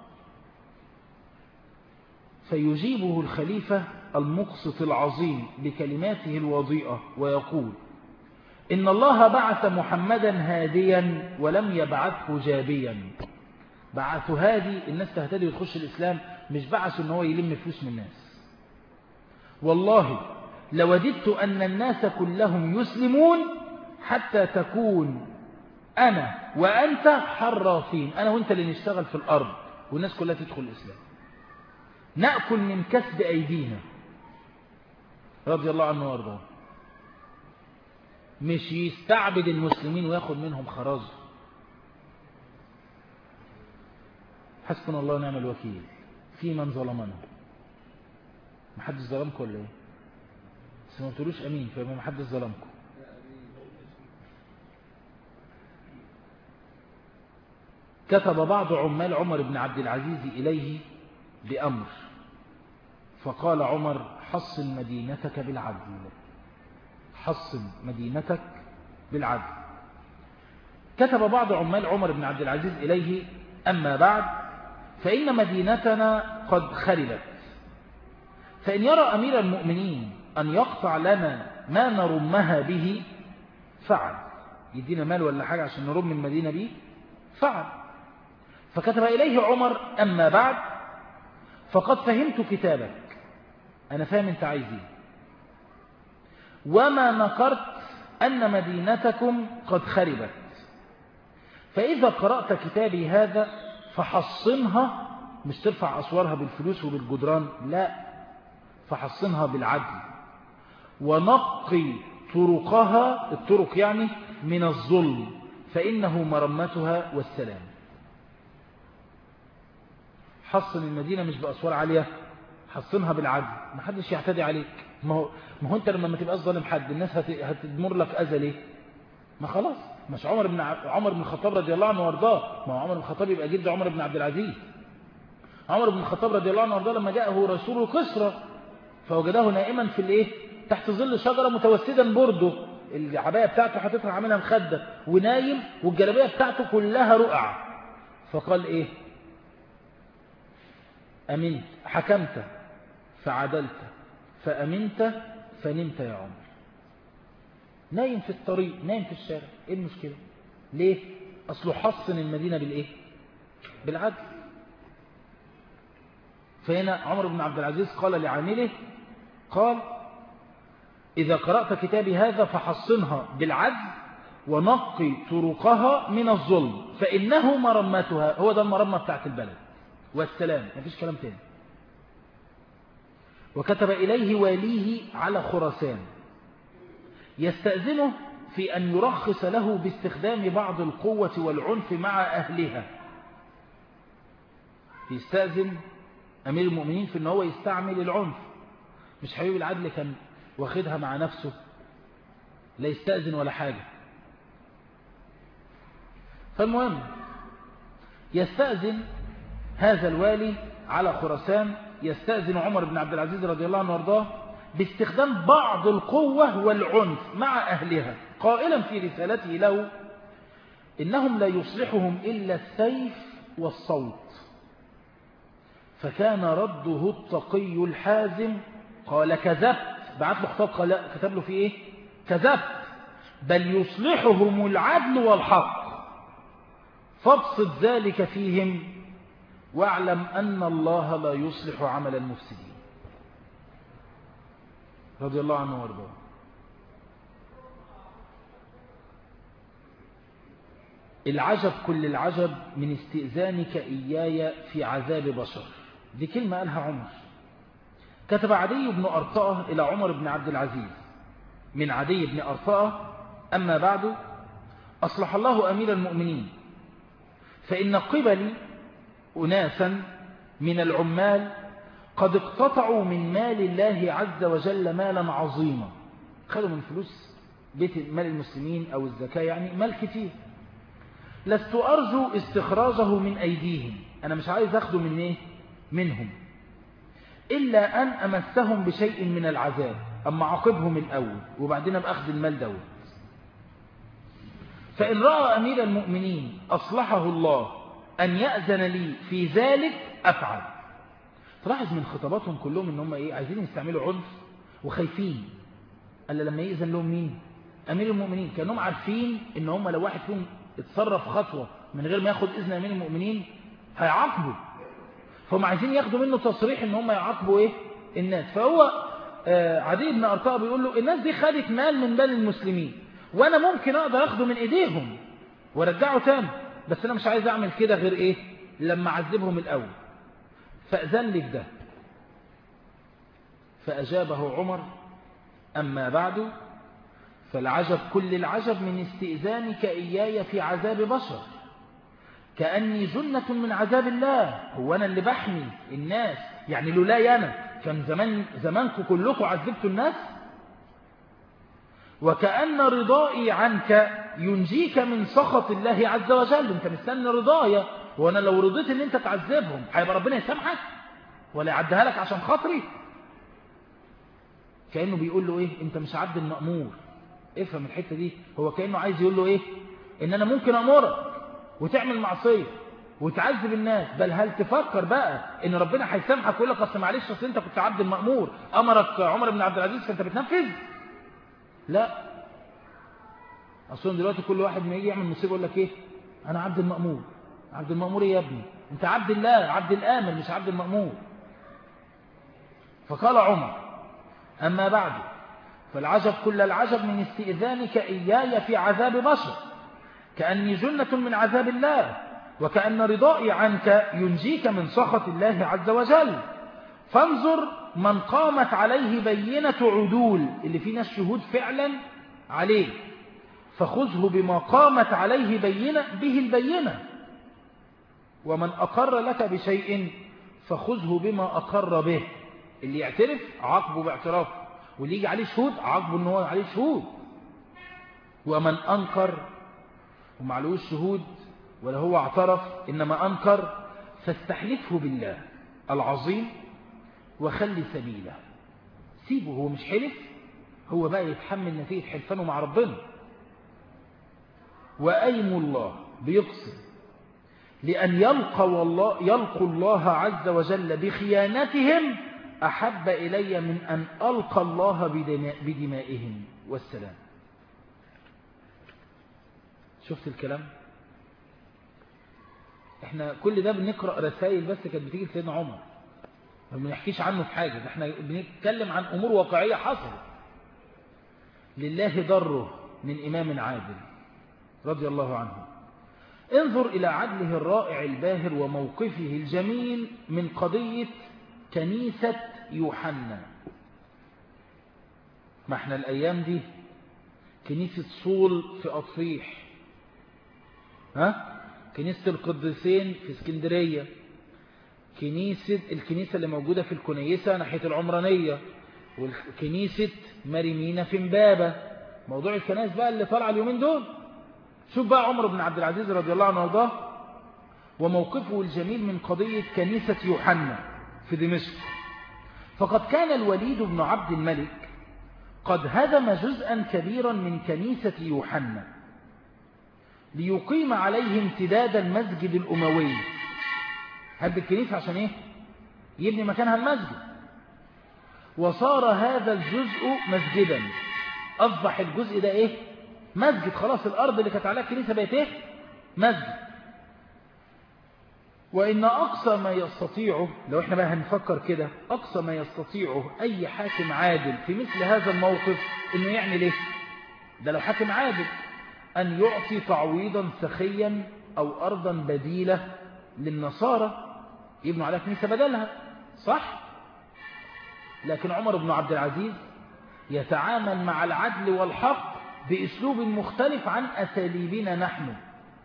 فيجيبه الخليفة المقسط العظيم بكلماته الوضيئة ويقول إن الله بعث محمدا هاديا ولم يبعثه جابيا بعثه هادي الناس تهتدي وتخش الإسلام مش بعثه ان هو يلم فلوس من الناس والله لوددت أن الناس كلهم يسلمون حتى تكون أنا وأنت حرافين أنا وأنت اللي نشتغل في الأرض والناس كلها تدخل الإسلام نأكل من كسب أيدينا رضي الله عنه وارضاه مش يستعبد المسلمين وياخد منهم خراج حسبنا الله ونعم الوكيل في من ظلمنا ما حدش ظلمكم ولا ايه بس ما تقولوش امين فما ما حدش ظلمكم كتب بعض عمال عمر بن عبد العزيز إليه بأمر فقال عمر حصن مدينتك بالعدل حصن مدينتك بالعدل كتب بعض عمال عمر بن عبد العزيز إليه أما بعد فإن مدينتنا قد خربت فإن يرى أمير المؤمنين أن يقطع لنا ما نرمها به فعل يدينا مال ولا حاجة عشان نرم المدينة به فعل فكتب إليه عمر أما بعد فقد فهمت كتابك أنا فاهم أنت عايز ايه وما نكرت أن مدينتكم قد خربت فإذا قرأت كتابي هذا فحصنها مش ترفع أسوارها بالفلوس وبالجدران لا فحصنها بالعدل ونقي طرقها الطرق يعني من الظلم فإنه مرمتها والسلام حصن المدينة مش بأسوار عالية حصنها بالعدل ما حدش يعتدي عليك ما هو, ما هو انت لما ما تبقاش ظالم حد الناس هت... هتدمر لك اذى ليه ما خلاص مش عمر بن ع... عمر بن الخطاب رضي الله عنه وارضاه ما هو عمر بن الخطاب يبقى جد عمر بن عبد العزيز عمر بن الخطاب رضي الله عنه وارضاه لما جاءه رسول كسرى فوجده نائما في الايه تحت ظل شجره متوسدا برده العبايه بتاعته حاططها عاملها مخده ونايم والجلابيه بتاعته كلها رقع فقال ايه امنت حكمت فعدلت فأمنت فنمت يا عمر نايم في الطريق نايم في الشارع ايه المشكلة ليه اصله حصن المدينة بالايه بالعدل فهنا عمر بن عبد العزيز قال لعامله قال إذا قرأت كتابي هذا فحصنها بالعدل ونقي طرقها من الظلم فإنه مرمتها هو ده المرمى بتاعت البلد والسلام مفيش كلام تاني وكتب إليه واليه على خراسان يستأذنه في أن يرخص له باستخدام بعض القوة والعنف مع أهلها يستأذن أمير المؤمنين في أن هو يستعمل العنف مش حبيب العدل كان واخدها مع نفسه لا يستأذن ولا حاجة فالمهم يستأذن هذا الوالي على خراسان يستأذن عمر بن عبد العزيز رضي الله عنه وارضاه باستخدام بعض القوة والعنف مع أهلها قائلا في رسالته له إنهم لا يصلحهم إلا السيف والصوت فكان رده التقي الحازم قال كذبت بعت له خطاب قال كتب له في ايه كذبت بل يصلحهم العدل والحق فابسط ذلك فيهم واعلم أن الله لا يصلح عمل المفسدين رضي الله عنه وارضاه العجب كل العجب من استئذانك إياي في عذاب بشر دي كلمة قالها عمر كتب عدي بن أرطاء إلى عمر بن عبد العزيز من عدي بن أرطاء أما بعد أصلح الله أمير المؤمنين فإن قبلي أناسا من العمال قد اقتطعوا من مال الله عز وجل مالا عظيما خدوا من فلوس بيت مال المسلمين أو الزكاة يعني مال كتير لست أرجو استخراجه من أيديهم أنا مش عايز أخده من إيه؟ منهم إلا أن أمسهم بشيء من العذاب أما عاقبهم الأول وبعدين بأخذ المال دوت فإن رأى أمير المؤمنين أصلحه الله أن يأذن لي في ذلك أفعل تلاحظ من خطاباتهم كلهم إن هم إيه عايزين يستعملوا عنف وخايفين ألا لما يأذن لهم مين أمير المؤمنين كانوا عارفين إن هم لو واحد فيهم اتصرف خطوة من غير ما ياخد إذن أمير المؤمنين هيعاقبوا فهم عايزين ياخدوا منه تصريح إن هم يعاقبوا إيه الناس فهو آه عدي بن أرطاء بيقول له الناس دي خدت مال من بني المسلمين وأنا ممكن أقدر أخده من إيديهم وارجعه تاني بس أنا مش عايز أعمل كده غير إيه لما أعذبهم الأول فأذن لي ده فأجابه عمر أما بعد فالعجب كل العجب من استئذانك إياي في عذاب بشر كأني جنة من عذاب الله هو أنا اللي بحمي الناس يعني لولاي أنا كان زمان زمانكم كلكم عذبتوا الناس وكأن رضائي عنك ينجيك من سخط الله عز وجل انت مستني رضايا وانا لو رضيت ان انت تعذبهم هيبقى ربنا يسامحك ولا يعديها لك عشان خاطري كأنه بيقول له ايه انت مش عبد المأمور افهم الحتة دي هو كأنه عايز يقول له ايه ان انا ممكن امرك وتعمل معصية وتعذب الناس بل هل تفكر بقى ان ربنا هيسامحك ويقول لك اصل معلش اصل انت كنت عبد المأمور امرك عمر بن عبد العزيز فانت بتنفذ لا اصلا دلوقتي كل واحد ما يجي يعمل مصيبه يقول لك ايه انا عبد المأمور عبد المأمور ايه يا ابني انت عبد الله عبد الامر مش عبد المأمور فقال عمر اما بعد فالعجب كل العجب من استئذانك إياي في عذاب بشر كأني جنة من عذاب الله وكأن رضائي عنك ينجيك من سخط الله عز وجل فانظر من قامت عليه بينة عدول اللي فيه ناس شهود فعلا عليه فخذه بما قامت عليه بينة به البينة ومن أقر لك بشيء فخذه بما أقر به اللي يعترف عاقبه باعترافه واللي يجي عليه شهود عاقبه ان هو عليه شهود ومن أنكر ومعلوش شهود ولا هو اعترف إنما أنكر فاستحلفه بالله العظيم وخلي سبيله سيبه هو مش حلف هو بقى يتحمل نتيجة حلفانه مع ربنا وأيم الله بيقسم لأن يلقى والله يلقوا الله عز وجل بخيانتهم أحب إلي من أن ألقى الله بدمائهم والسلام شفت الكلام احنا كل ده بنقرأ رسائل بس كانت بتيجي لسيدنا عمر ما بنحكيش عنه في حاجة احنا بنتكلم عن أمور واقعية حصلت لله ضره من إمام عادل رضي الله عنه انظر إلى عدله الرائع الباهر وموقفه الجميل من قضية كنيسة يوحنا ما احنا الأيام دي كنيسة صول في أطفيح ها كنيسة القديسين في اسكندرية كنيسة الكنيسة اللي موجودة في الكنيسة ناحية العمرانية وكنيسة مريمينا في مبابة موضوع الكنائس بقى اللي طالعه اليومين دول شوف بقى عمر بن عبد العزيز رضي الله عنه وارضاه وموقفه الجميل من قضية كنيسة يوحنا في دمشق فقد كان الوليد بن عبد الملك قد هدم جزءا كبيرا من كنيسة يوحنا ليقيم عليه امتداد المسجد الأموي هد الكنيسة عشان ايه يبني مكانها المسجد وصار هذا الجزء مسجدا أصبح الجزء ده ايه مسجد خلاص الأرض اللي كانت عليها الكنيسة بقت ايه مسجد وإن أقصى ما يستطيعه لو احنا بقى هنفكر كده أقصى ما يستطيعه أي حاكم عادل في مثل هذا الموقف إنه يعمل إيه ده لو حاكم عادل أن يعطي تعويضا سخيا أو أرضا بديلة للنصارى يبنوا عليها كنيسة بدلها صح لكن عمر بن عبد العزيز يتعامل مع العدل والحق بأسلوب مختلف عن أساليبنا نحن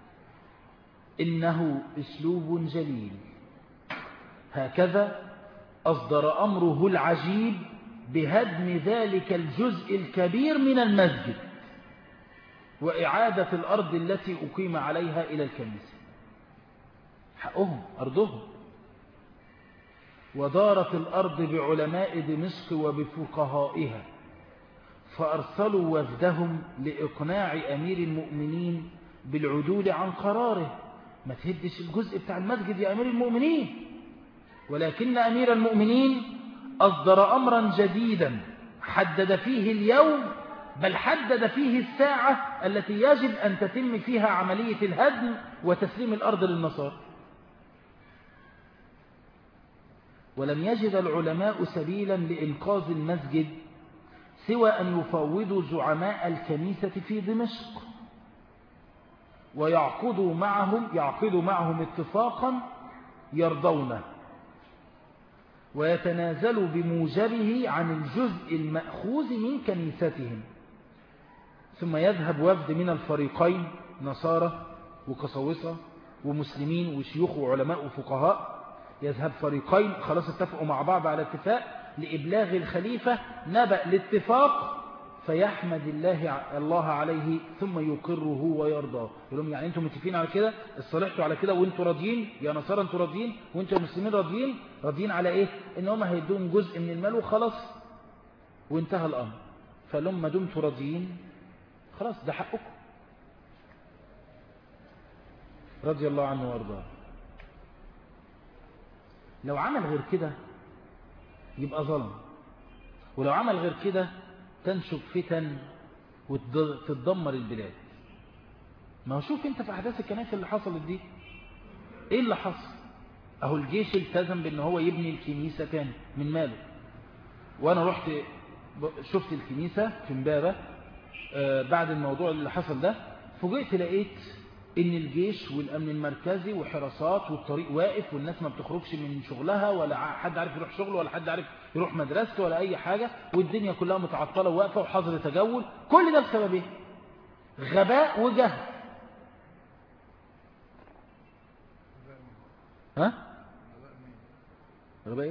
إنه أسلوب جليل هكذا أصدر أمره العجيب بهدم ذلك الجزء الكبير من المسجد وإعادة الأرض التي أقيم عليها إلى الكنيسة حقهم أرضهم ودارت الأرض بعلماء دمشق وبفقهائها فأرسلوا وفدهم لإقناع أمير المؤمنين بالعدول عن قراره ما تهدش الجزء بتاع المسجد يا أمير المؤمنين ولكن أمير المؤمنين أصدر أمرا جديدا حدد فيه اليوم بل حدد فيه الساعة التي يجب أن تتم فيها عملية الهدم وتسليم الأرض للنصارى ولم يجد العلماء سبيلا لإنقاذ المسجد سوى أن يفوضوا زعماء الكنيسة في دمشق ويعقدوا معهم يعقدوا معهم اتفاقا يرضونه ويتنازلوا بموجبه عن الجزء المأخوذ من كنيستهم ثم يذهب وفد من الفريقين نصارى وقساوسة ومسلمين وشيوخ وعلماء وفقهاء يذهب فريقين خلاص اتفقوا مع بعض على اتفاق لإبلاغ الخليفة نبأ الاتفاق فيحمد الله الله عليه ثم يقره ويرضاه يقول لهم يعني انتم متفقين على كده اصطلحتوا على كده وانتم راضيين يا نصارى انتم راضيين وانتم مسلمين راضيين راضيين على ايه ان هم هيدوهم جزء من المال وخلاص وانتهى الامر فلما دمتم راضيين خلاص ده حقكم رضي الله عنه وارضاه لو عمل غير كده يبقى ظلم ولو عمل غير كده تنشب فتن وتتدمر البلاد ما هو شوف انت في احداث الكنائس اللي حصلت دي ايه اللي حصل اهو الجيش التزم بان هو يبني الكنيسة تاني من ماله وانا رحت شفت الكنيسة في امبابة آه بعد الموضوع اللي حصل ده فوجئت لقيت ان الجيش والامن المركزي وحراسات والطريق واقف والناس ما بتخرجش من شغلها ولا حد عارف يروح شغله ولا حد عارف يروح مدرسته ولا اي حاجة والدنيا كلها متعطلة وواقفة وحظر تجول كل ده بسبب ايه غباء وجهل ها غباء ايه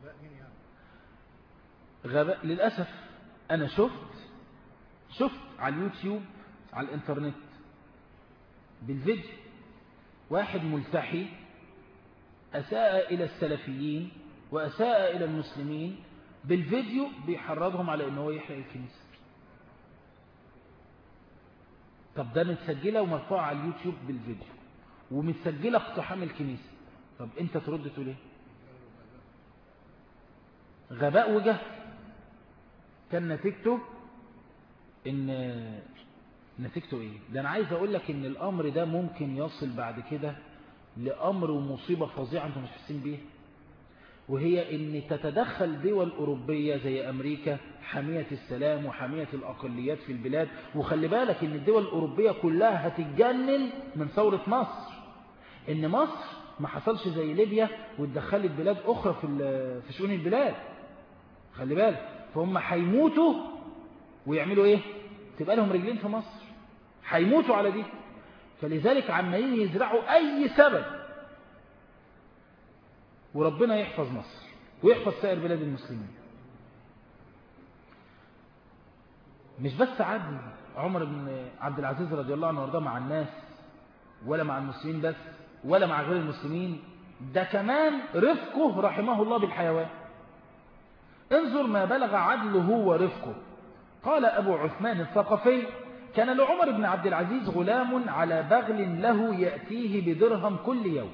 غباء للأسف انا شفت شفت على اليوتيوب على الانترنت بالفيديو واحد ملتحي أساء إلى السلفيين وأساء إلى المسلمين بالفيديو بيحرضهم على أنه يحرق الكنيسة طب ده متسجلة ومرفوعة على اليوتيوب بالفيديو ومتسجلة اقتحام الكنيسة طب انت ترد تقول ايه غباء وجهل كان نتيجته ان نتيجته ايه ده انا عايز اقول لك ان الامر ده ممكن يصل بعد كده لامر ومصيبة فظيعة انتم مش حاسين بيها وهي ان تتدخل دول اوروبية زي امريكا حامية السلام وحامية الاقليات في البلاد وخلي بالك ان الدول الاوروبية كلها هتتجنن من ثورة مصر ان مصر ما حصلش زي ليبيا واتدخلت بلاد اخرى في في شؤون البلاد خلي بالك فهم هيموتوا ويعملوا ايه تبقى لهم رجلين في مصر هيموتوا على دي فلذلك عمالين يزرعوا اي سبب وربنا يحفظ مصر ويحفظ سائر بلاد المسلمين مش بس عدل عمر بن عبد العزيز رضي الله عنه وارضاه مع الناس ولا مع المسلمين بس ولا مع غير المسلمين ده كمان رفقه رحمه الله بالحيوان انظر ما بلغ عدله ورفقه قال أبو عثمان الثقفي كان لعمر بن عبد العزيز غلام على بغل له يأتيه بدرهم كل يوم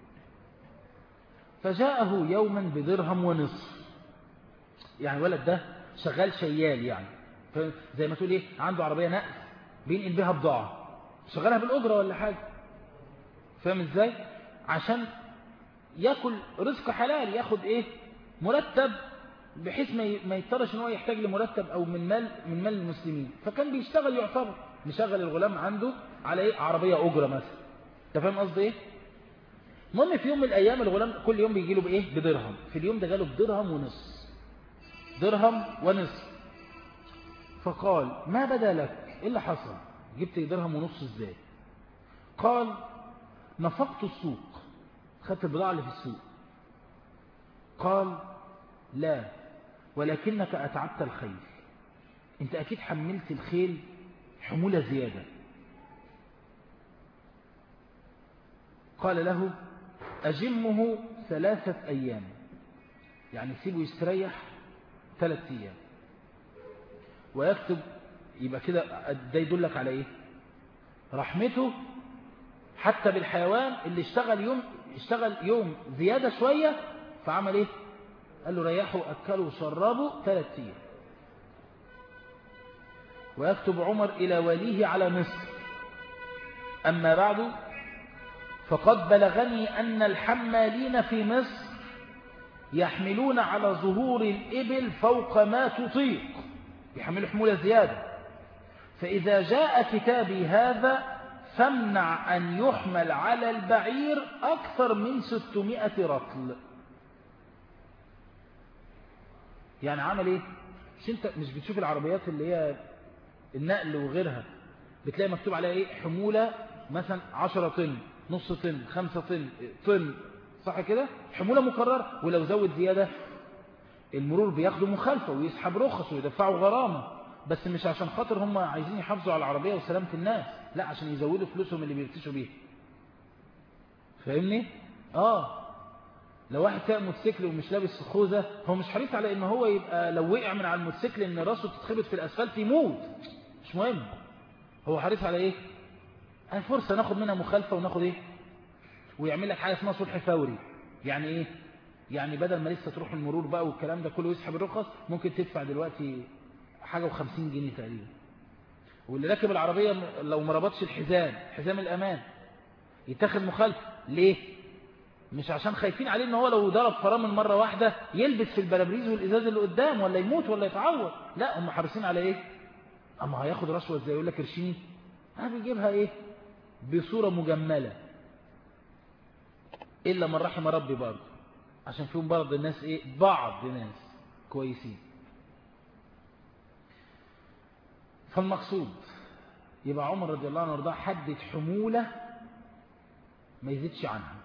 فجاءه يوما بدرهم ونصف يعني ولد ده شغال شيال يعني زي ما تقول ايه عنده عربية نقل بينقل بها بضاعة شغالها بالأجرة ولا حاجة فاهم ازاي عشان ياكل رزق حلال ياخد ايه مرتب بحيث ما يضطرش ان هو يحتاج لمرتب او من مال من مال المسلمين فكان بيشتغل يعتبر مشغل الغلام عنده على ايه عربيه اجره مثلا انت فاهم قصدي ايه المهم في يوم من الايام الغلام كل يوم بيجي له بايه بدرهم في اليوم ده جاله بدرهم ونص درهم ونصف فقال ما بدا لك ايه اللي حصل جبت درهم ونص ازاي قال نفقت السوق خدت البضاعه اللي في السوق قال لا ولكنك أتعبت الخيل انت أكيد حملت الخيل حمولة زيادة قال له أجمه ثلاثة أيام يعني سيبه يستريح ثلاثة أيام ويكتب يبقى كده ده يدلك على إيه رحمته حتى بالحيوان اللي اشتغل يوم اشتغل يوم زيادة شوية فعمل إيه قال له ريحوا أكلوا وشربوا ثلاث أيام ويكتب عمر إلى وليه على مصر أما بعد فقد بلغني أن الحمالين في مصر يحملون على ظهور الإبل فوق ما تطيق يحملوا حمولة زيادة فإذا جاء كتابي هذا فامنع أن يحمل على البعير أكثر من 600 رطل يعني عمل ايه مش انت مش بتشوف العربيات اللي هي النقل وغيرها بتلاقي مكتوب عليها ايه حمولة مثلا 10 طن نص طن 5 طن طن صح كده حمولة مكررة ولو زود زيادة المرور بياخدوا مخالفة ويسحب رخص ويدفعوا غرامة بس مش عشان خاطر هم عايزين يحافظوا على العربية وسلامة الناس لا عشان يزودوا فلوسهم اللي بيرتشوا بيها فاهمني اه لو واحد ساق موتوسيكل ومش لابس خوذة هو مش حريص على ان هو يبقى لو وقع من على الموتوسيكل ان راسه تتخبط في الاسفلت يموت مش مهم هو حريص على ايه هاي فرصة ناخد منها مخالفة وناخد ايه ويعمل لك حاجة اسمها صلح فوري يعني ايه يعني بدل ما لسه تروح المرور بقى والكلام ده كله يسحب الرخص ممكن تدفع دلوقتي حاجة وخمسين جنيه تقريبا واللي راكب العربية لو ما ربطش الحزام حزام الأمان يتاخد مخالفة ليه مش عشان خايفين عليه ان هو لو ضرب فرامل مرة واحدة يلبس في البلابريز والإزاز اللي قدام ولا يموت ولا يتعور لا هم حريصين على ايه اما هياخد رشوة ازاي يقول لك ارشيني ها بيجيبها ايه بصورة مجملة إلا من رحم ربي برضه عشان فيهم بعض الناس ايه بعض الناس كويسين فالمقصود يبقى عمر رضي الله عنه وارضاه حدد حمولة ما يزيدش عنها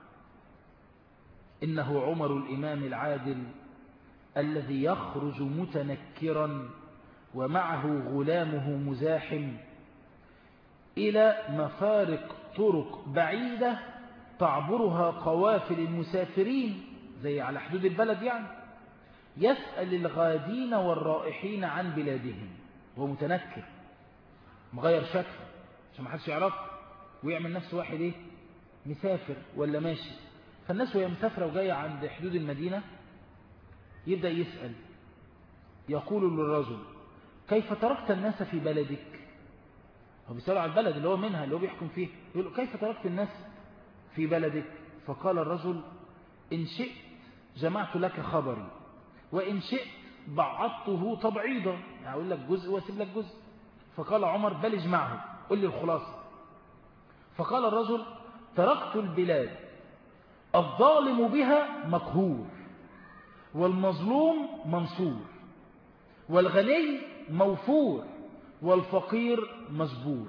إنه عمر الإمام العادل الذي يخرج متنكرا ومعه غلامه مزاحم إلى مفارق طرق بعيدة تعبرها قوافل المسافرين زي على حدود البلد يعني يسأل الغادين والرائحين عن بلادهم هو متنكر مغير شكله عشان ما حدش يعرفه ويعمل نفسه واحد ايه مسافر ولا ماشي فالناس وهي مسافرة وجاية عند حدود المدينة يبدأ يسأل يقول للرجل كيف تركت الناس في بلدك هو بيسأله على البلد اللي هو منها اللي هو بيحكم فيه يقول له كيف تركت الناس في بلدك فقال الرجل إن شئت جمعت لك خبري وإن شئت بعضته تبعيضا يعني أقول لك جزء واسيب لك جزء فقال عمر بل اجمعه قل لي الخلاصة فقال الرجل تركت البلاد الظالم بها مقهور والمظلوم منصور والغني موفور والفقير مجبور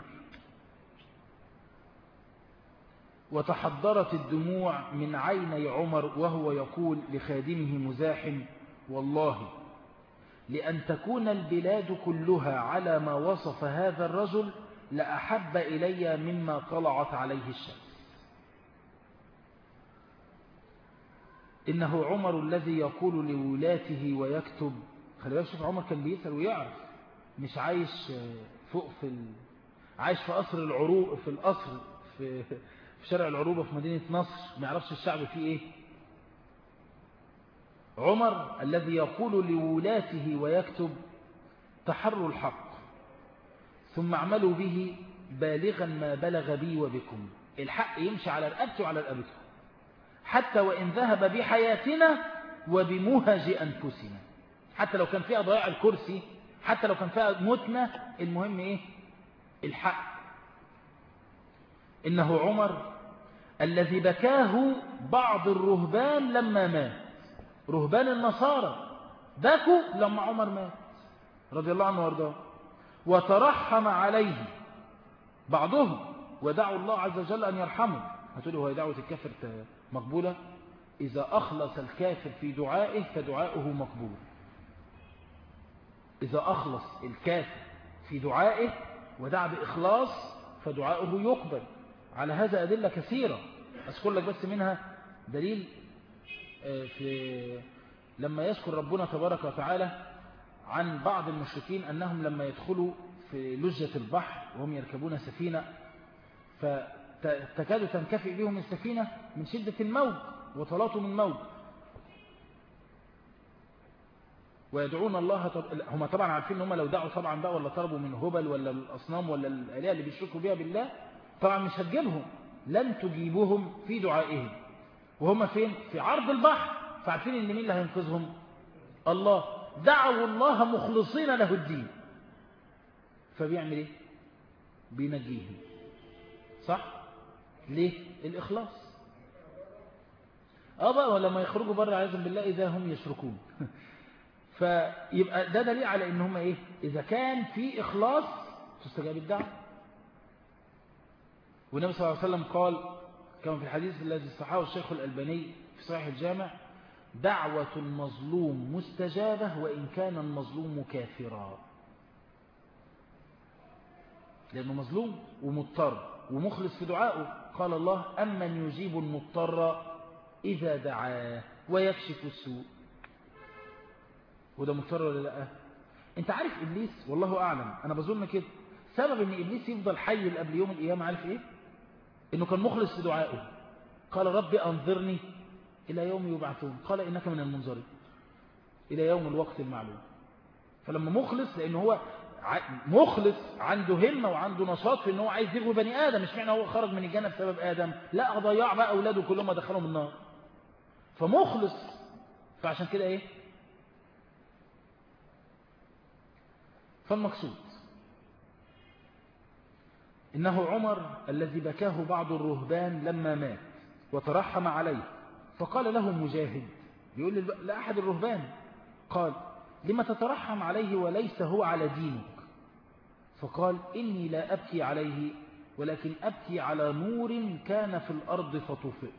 وتحضرت الدموع من عيني عمر وهو يقول لخادمه مزاحم والله لأن تكون البلاد كلها على ما وصف هذا الرجل لأحب إلي مما طلعت عليه الشمس إنه عمر الذي يقول لولاته ويكتب خلي بالك شوف عمر كان بيسأل ويعرف مش عايش فوق في ال... عايش في قصر العروق في القصر في في شارع العروبة في مدينة نصر ما يعرفش الشعب فيه ايه عمر الذي يقول لولاته ويكتب تحروا الحق ثم اعملوا به بالغا ما بلغ بي وبكم الحق يمشي على رقبتي وعلى رقبتكم حتى وإن ذهب بحياتنا وبمهج أنفسنا حتى لو كان فيها ضياع الكرسي حتى لو كان فيها موتنا المهم إيه الحق إنه عمر الذي بكاه بعض الرهبان لما مات رهبان النصارى بكوا لما عمر مات رضي الله عنه وارضاه وترحم عليه بعضهم ودعوا الله عز وجل أن يرحمه هتقولي هو دعوة الكافر مقبولة إذا أخلص الكافر في دعائه فدعاؤه مقبول إذا أخلص الكافر في دعائه ودعا بإخلاص فدعاؤه يقبل على هذا أدلة كثيرة أذكر لك بس منها دليل في لما يذكر ربنا تبارك وتعالى عن بعض المشركين أنهم لما يدخلوا في لجة البحر وهم يركبون سفينة فتكاد تنكفئ بهم السفينة من شدة الموج وطلاته من موج ويدعون الله طب... هم طبعا عارفين ان هم لو دعوا طبعا بقى ولا طلبوا من هبل ولا الاصنام ولا الالهه اللي بيشركوا بها بالله طبعا مش هتجيبهم لن تجيبهم في دعائهم وهم فين في عرض البحر فعارفين ان مين اللي هينقذهم الله دعوا الله مخلصين له الدين فبيعمل ايه بينجيهم صح ليه الاخلاص اه بقى ولما يخرجوا بره عياذا بالله اذا هم يشركون فيبقى ده دليل على ان هم ايه اذا كان في اخلاص تستجاب الدعوه والنبي صلى الله عليه وسلم قال كما في الحديث الذي صححه الشيخ الألباني في صحيح الجامع دعوة المظلوم مستجابة وإن كان المظلوم كافرا لأنه مظلوم ومضطر ومخلص في دعائه قال الله أمن يجيب المضطر إذا دعاه ويكشف السوء وده مضطر ولا لا انت عارف إبليس والله أعلم أنا بظن كده سبب ان إبليس يفضل حي قبل يوم القيامة عارف إيه إنه كان مخلص في دعائه قال ربي أنظرني إلى يوم يبعثون قال إنك من المنظرين إلى يوم الوقت المعلوم فلما مخلص لأنه هو مخلص عنده همة وعنده نشاط في أنه عايز يغوي بني آدم مش معنى هو خرج من الجنة بسبب آدم لا ضيع بقى أولاده كلهم ودخلهم النار فمخلص فعشان كده إيه فالمقصود إنه عمر الذي بكاه بعض الرهبان لما مات وترحم عليه فقال له مجاهد بيقول لأحد الرهبان قال لما تترحم عليه وليس هو على دينك فقال إني لا أبكي عليه ولكن أبكي على نور كان في الأرض فطفئ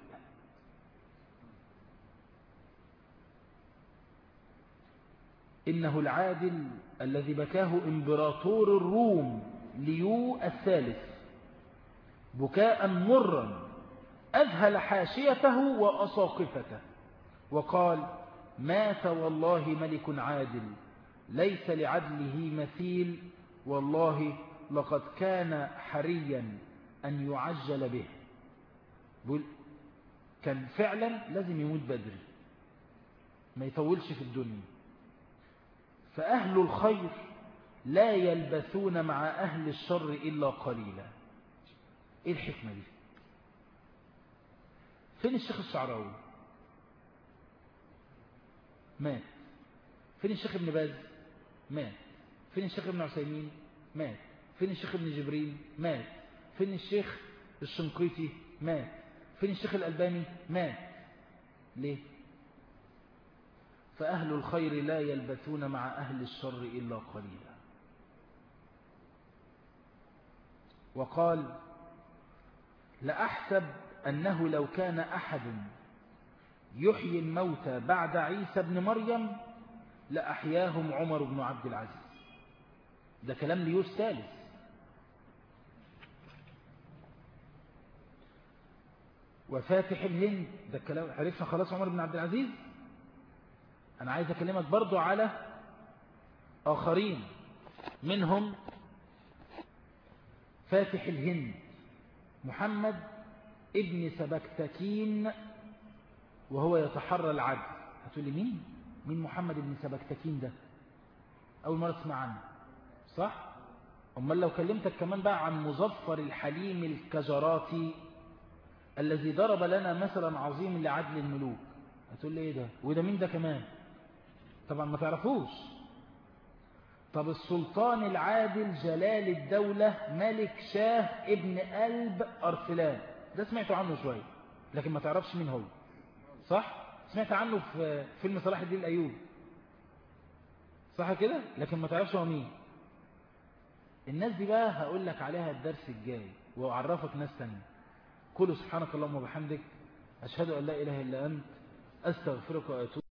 إنه العادل الذي بكاه إمبراطور الروم ليو الثالث بكاء مرا أذهل حاشيته وأساقفته وقال مات والله ملك عادل ليس لعدله مثيل والله لقد كان حريا أن يعجل به بقول كان فعلا لازم يموت بدري ما يطولش في الدنيا فأهل الخير لا يلبثون مع أهل الشر إلا قليلا إيه الحكمة دي فين الشيخ الشعراوي مات فين الشيخ ابن باز مات فين الشيخ ابن عثيمين مات فين الشيخ ابن جبريل مات فين الشيخ الشنقيطي مات فين الشيخ الألباني مات ليه فأهل الخير لا يلبثون مع أهل الشر إلا قليلا وقال لأحسب أنه لو كان أحد يحيي الموتى بعد عيسى بن مريم لأحياهم عمر بن عبد العزيز ده كلام ليوس ثالث وفاتح الهند ده الكلام عرفنا خلاص عمر بن عبد العزيز أنا عايز أكلمك برضو على آخرين منهم فاتح الهند محمد ابن سبكتكين وهو يتحرى العدل هتقول لي مين مين محمد ابن سبكتكين ده أول مرة تسمع عنه صح أمال لو كلمتك كمان بقى عن مظفر الحليم الكجراتي الذي ضرب لنا مثلا عظيم لعدل الملوك هتقول لي ايه ده وده مين ده كمان طبعا ما تعرفوش طب السلطان العادل جلال الدولة ملك شاه ابن قلب أرسلان ده سمعتوا عنه شوية لكن ما تعرفش مين هو صح سمعت عنه في فيلم صلاح الدين الأيوبي صح كده لكن ما تعرفش هو مين الناس دي بقى هقول لك عليها الدرس الجاي وأعرفك ناس تانية كل سبحانك اللهم وبحمدك أشهد أن لا إله إلا أنت أستغفرك وأتوب